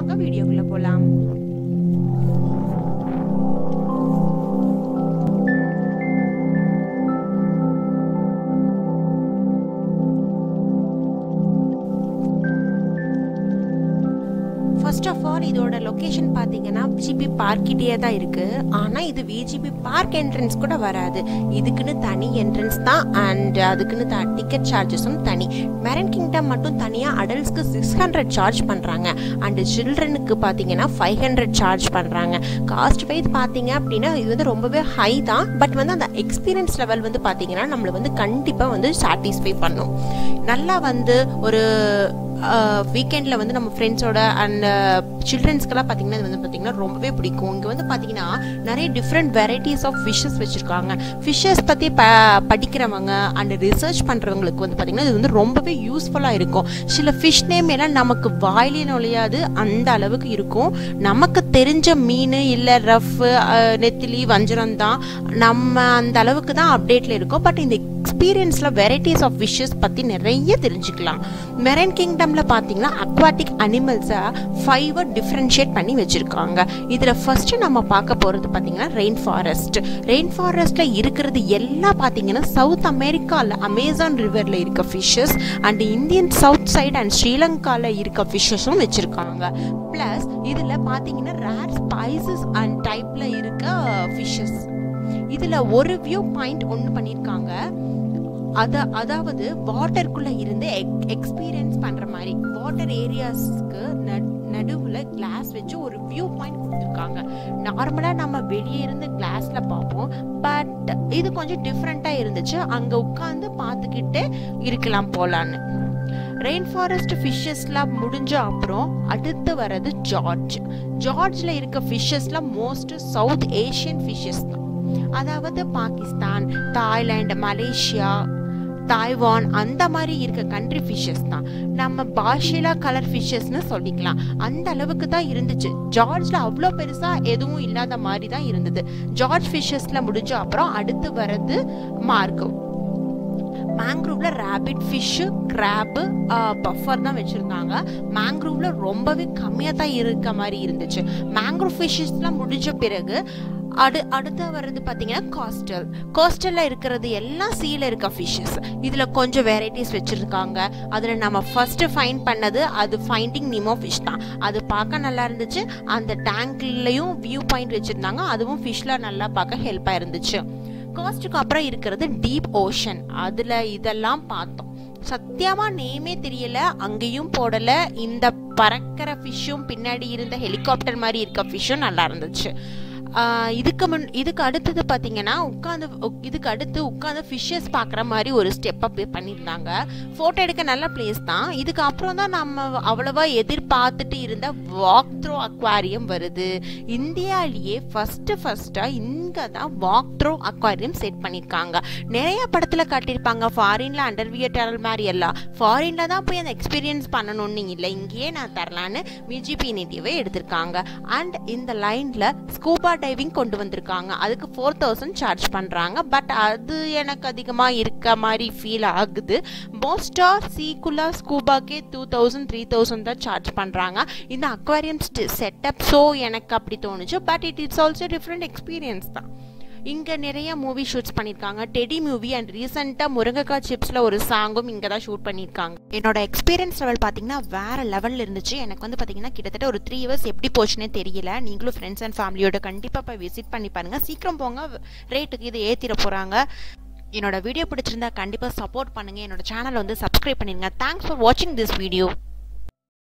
வாங்க வீடியோக்குள்ள போலாம் ஃபர்ஸ்ட் ஆஃப் ஆல் இதோட லொக்கேஷன் பார்த்தீங்கன்னா விஜிபி பார்க்கிட்டே தான் இருக்கு ஆனால் இது விஜிபி பார்க் என்ட்ரன்ஸ் கூட வராது இதுக்குன்னு தனி என்ட்ரன்ஸ் தான் அண்ட் அதுக்குன்னு த டிக்கெட் சார்ஜஸும் தனி மெரன் கிங்டம் மட்டும் தனியாக அடல்ட்ஸ்க்கு சிக்ஸ் ஹண்ட்ரட் சார்ஜ் பண்ணுறாங்க அண்ட் சில்ட்ரனுக்கு பார்த்தீங்கன்னா ஃபைவ் ஹண்ட்ரட் சார்ஜ் பண்ணுறாங்க காஸ்ட் வைஸ் பார்த்தீங்க அப்படின்னா இது வந்து ரொம்பவே ஹை தான் பட் வந்து அந்த எக்ஸ்பீரியன்ஸ் லெவல் வந்து பார்த்தீங்கன்னா நம்மளை வந்து கண்டிப்பாக வந்து சாட்டிஸ்ஃபை பண்ணும் நல்லா வந்து ஒரு வீக்கெண்டில் வந்து நம்ம ஃப்ரெண்ட்ஸோட அண்ட் சில்ட்ரன்ஸ்க்கெல்லாம் பார்த்தீங்கன்னா இது வந்து பார்த்தீங்கன்னா ரொம்பவே பிடிக்கும் இங்கே வந்து பார்த்தீங்கன்னா நிறைய டிஃப்ரெண்ட் வெரைட்டிஸ் ஆஃப் ஃபிஷ்ஷஸ் வச்சுருக்காங்க ஃபிஷ்ஷஸ் பற்றி ப படிக்கிறவங்க அண்ட் ரிசர்ச் பண்ணுறவங்களுக்கு வந்து பார்த்தீங்கன்னா இது வந்து ரொம்பவே யூஸ்ஃபுல்லாக இருக்கும் சில ஃபிஷ் நேம் எல்லாம் நமக்கு வாயிலே நுழையாது அந்த அளவுக்கு இருக்கும் நமக்கு தெரிஞ்ச மீன் இல்லை ரஃப் நெத்திலி வஞ்சரம் தான் நம்ம அந்த அளவுக்கு தான் அப்டேட்டில் இருக்கோம் பட் இந்த எக்ஸ்பீரியன்ஸில் வெரைட்டிஸ் ஆஃப் ஃபிஷ்ஷஸ் பற்றி நிறைய தெரிஞ்சுக்கலாம் மெரைன் கிங்டமில் பார்த்தீங்கன்னா அக்வாட்டிக் அனிமல்ஸை ஃபைவ் டிஃப்ரென்ஷியேட் பண்ணி வச்சுருக்காங்க இதில் ஃபஸ்ட்டு நம்ம பார்க்க போகிறது பார்த்தீங்கன்னா ரெயின் ஃபாரஸ்ட் ரெயின் ஃபாரஸ்ட்டில் இருக்கிறது எல்லாம் பார்த்தீங்கன்னா சவுத் அமெரிக்காவில் அமேசான் ரிவரில் இருக்க fishes and Indian south side and ஸ்ரீலங்காவில் இருக்க ஃபிஷ்ஷஸும் வச்சுருக்காங்க ப்ளஸ் இதில் பார்த்தீங்கன்னா ரேர் ஸ்பைசஸ் அண்ட் டைப்பில் இருக்க ஃபிஷ்ஷஸ் இதில் ஒரு வியூ பாயிண்ட் ஒன்று பண்ணியிருக்காங்க அத அதாவது வாட்டருக்குள்ள இருந்து எக்ஸ்பீரியன்ஸ் பண்ற மாதிரி வாட்டர் ஏரியாஸ்க்கு நடுவில் கிளாஸ் வச்சு ஒரு வியூ பாயிண்ட் கொடுத்துருக்காங்க நார்மலாக நம்ம வெளியே இருந்து கிளாஸ்ல பார்ப்போம் பட் இது கொஞ்சம் டிஃப்ரெண்ட்டாக இருந்துச்சு அங்கே உட்காந்து பார்த்துக்கிட்டே இருக்கலாம் போலான்னு ரெயின் ஃபாரஸ்ட் ஃபிஷ்ஷஸ்லாம் முடிஞ்ச அப்புறம் அடுத்து வர்றது ஜார்ஜ் ஜார்ஜில் இருக்க ஃபிஷ்ஷஸ்லாம் மோஸ்ட் சவுத் ஏஷியன் ஃபிஷ்ஷஸ் தான் அதாவது பாகிஸ்தான் தாய்லாந்து மலேசியா தாய்வான் அந்த மாதிரி இருக்க கண்ட்ரி ஃபிஷ்ஷஸ் தான் நம்ம பாஷிலா கலர் ஃபிஷ்ஷஸ்னு சொல்லிக்கலாம் அந்த அளவுக்கு தான் இருந்துச்சு ஜார்ஜில் அவ்வளோ பெருசாக எதுவும் இல்லாத மாதிரி தான் இருந்தது ஜார்ஜ் ஃபிஷ்ஷஸில் முடிஞ்ச அப்புறம் அடுத்து வர்றது மார்க்கோ மேங்க்ரூவ்ல ரேபிட் ஃபிஷ்ஷு கிராப்பு பஃபர் தான் வச்சுருந்தாங்க மேங்க்ரூவ்ல ரொம்பவே கம்மியாக தான் இருக்க மாதிரி இருந்துச்சு மேங்க்ரூவ் ஃபிஷ்ஷஸ்லாம் முடிஞ்ச பிறகு அடு அடுத்து வர்றது பார்த்தீங்கன்னா காஸ்டல் காஸ்டலில் இருக்கிறது எல்லாம் சீல இருக்க ஃபிஷ்ஷஸ் இதில் கொஞ்சம் வெரைட்டிஸ் வச்சுருக்காங்க அதில் நம்ம ஃபஸ்ட்டு ஃபைண்ட் பண்ணது அது ஃபைண்டிங் நிமோ ஃபிஷ் தான் அது பார்க்க நல்லா இருந்துச்சு அந்த டேங்க்லேயும் வியூ பாயிண்ட் வச்சுருந்தாங்க அதுவும் ஃபிஷ்ஷில் நல்லா பார்க்க ஹெல்ப்பாக இருந்துச்சு காஸ்ட்டுக்கு அப்புறம் இருக்கிறது டீப் ஓஷன் அதில் இதெல்லாம் பார்த்தோம் சத்தியமா நேமே தெரியல அங்கேயும் போடல இந்த பறக்கிற ஃபிஷ்ஷும் பின்னாடி இருந்த ஹெலிகாப்டர் மாதிரி இருக்க ஃபிஷ்ஷும் நல்லா இருந்துச்சு இதுக்கு முன் இதுக்கு அடுத்தது பார்த்தீங்கன்னா உட்காந்து இதுக்கு அடுத்து உட்காந்து ஃபிஷ்ஷஸ் பார்க்குற மாதிரி ஒரு ஸ்டெப் அப் பண்ணியிருந்தாங்க ஃபோட்டோ எடுக்க நல்ல பிளேஸ் தான் இதுக்கு அப்புறம் தான் நம்ம அவ்வளோவா எதிர்பார்த்துட்டு இருந்த வாக் த்ரோ அக்வாரியம் வருது இந்தியாலேயே ஃபஸ்ட்டு ஃபஸ்ட்டாக இங்கே தான் வாக் த்ரோ அக்வாரியம் செட் பண்ணியிருக்காங்க நிறைய படத்தில் காட்டியிருப்பாங்க ஃபாரினில் அண்டர் வியர் மாதிரி எல்லாம் ஃபாரினில் தான் போய் அந்த எக்ஸ்பீரியன்ஸ் பண்ணணும்னு இல்லை இங்கேயே நான் தரலான்னு விஜிபி நேட்டிவே எடுத்திருக்காங்க அண்ட் இந்த லைனில் ஸ்கூபா டைவிங் கொண்டு வந்திருக்காங்க அதுக்கு ஃபோர் தௌசண்ட் சார்ஜ் பண்ணுறாங்க பட் அது எனக்கு அதிகமாக இருக்க மாதிரி ஃபீல் ஆகுது மோஸ்டாக சீக்குலா ஸ்கூபாக்கே டூ தௌசண்ட் த்ரீ தௌசண்ட் தான் சார்ஜ் பண்ணுறாங்க இந்த அக்வாரியம் செட்டப் ஸோ எனக்கு அப்படி தோணுச்சு but it it's also different experience தான் இங்கே நிறைய மூவி ஷூட்ஸ் பண்ணியிருக்காங்க டெடி மூவி அண்ட் ரீசெண்டாக முருங்கக்காய் சிப்ஸில் ஒரு சாங்கும் இங்கே தான் ஷூட் பண்ணியிருக்காங்க என்னோட எக்ஸ்பீரியன்ஸ் லெவல் பார்த்தீங்கன்னா வேறு லெவலில் இருந்துச்சு எனக்கு வந்து பார்த்தீங்கன்னா கிட்டத்தட்ட ஒரு த்ரீ இயர்ஸ் எப்படி போச்சுன்னே தெரியல நீங்களும் ஃப்ரெண்ட்ஸ் அண்ட் ஃபேமிலியோட கண்டிப்பாக போய் விசிட் பண்ணி பாருங்கள் சீக்கிரம் போங்க ரேட்டுக்கு இது ஏற்றிட போகிறாங்க என்னோட வீடியோ பிடிச்சிருந்தா கண்டிப்பாக சப்போர்ட் பண்ணுங்கள் என்னோட சேனலை வந்து சப்ஸ்கிரைப் பண்ணிடுங்க தேங்க்ஸ் ஃபார் வாட்சிங் திஸ் வீடியோ